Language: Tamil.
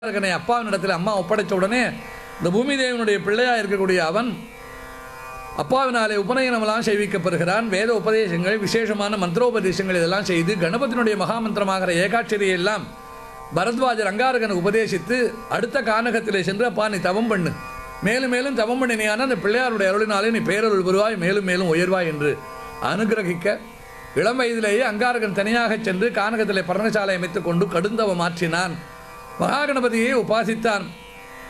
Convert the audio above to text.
அங்காரகனை அப்பாவினிடத்தில் அம்மா ஒப்படைத்த உடனே இந்த பூமி தேவனுடைய பிள்ளையா இருக்கக்கூடிய அவன் அப்பாவினாலே உபநயனமெல்லாம் செய்விக்கப்படுகிறான் வேத உபதேசங்கள் விசேஷமான மந்திரோபதேசங்கள் இதெல்லாம் செய்து கணபதியினுடைய மகாமந்திரமாகிற ஏகாட்சரியை எல்லாம் பரத்வாஜர் அங்காரகனுக்கு உபதேசித்து அடுத்த கானகத்திலே சென்று அப்பா நீ தவம் பண்ணு மேலும் மேலும் தவம் பண்ணினியான அந்த பிள்ளையாருடைய அருளினாலே நீ பேரருள் பெறுவாய் மேலும் மேலும் உயர்வாய் என்று அனுகிரகிக்க இளம் வயதிலேயே அங்காரகன் தனியாக சென்று கானகத்திலே பர்ணசாலை அமைத்துக் கொண்டு கடுந்தவம் மாற்றினான் மகாகணபதியை உபாசித்தான்